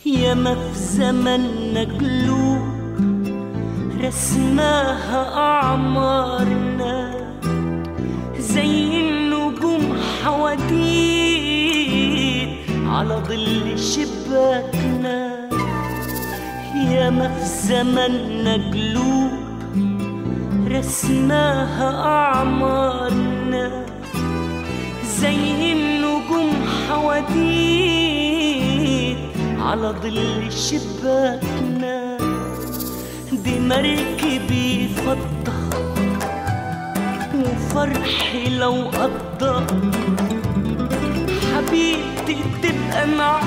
ياما في زمننا قلوب رسماها أعمارنا زي النجوم حواديت على ظل شباكنا ياما في زمننا قلوب رسماها أعمارنا زي النجوم حواديت على ظل شباكنا دي مركبي فضة وفرحي لو قضى حبيبتي تبقى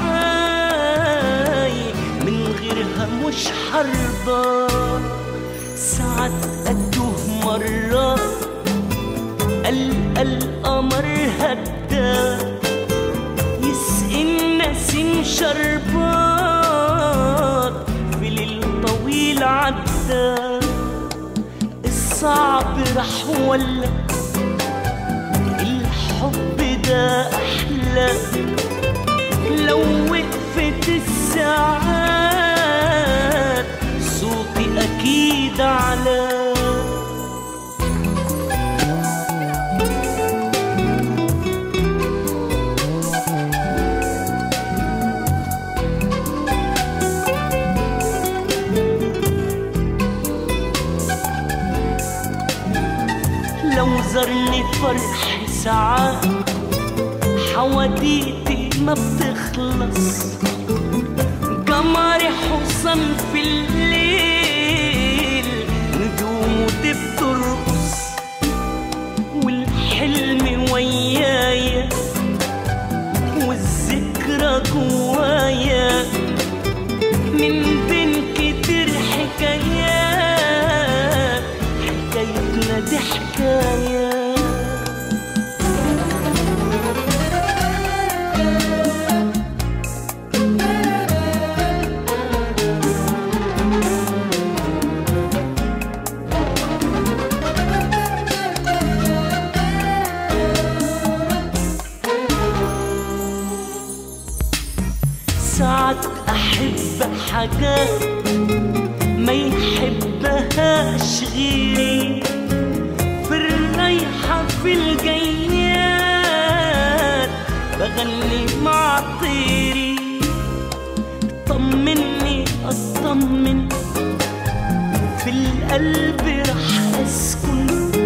معاي من غيرها مش حرضى ساعات أتوه مرة ألقى القمر هدى يسقي النسيم شربات في ليل طويل عدى الصعب راح ولا الحب ده أحلى لو وقفت الساعات صوتي أكيد على لو زرني فرح ساعات حواديتي ما بتخلص قمري حصن في الليل نجوم ودي بترقص والحلم ويايا والذكرى جوايا من بين كتير حكايات حكايتنا دي حكايه ساعات أحب حاجات ما يحبهاش غيري في الرايحة في الجيات بغني مع طيري طمني أطمن في القلب رح أسكن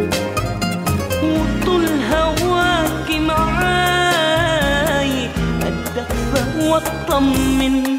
وطول هواكي معاي أتدفى وأطمن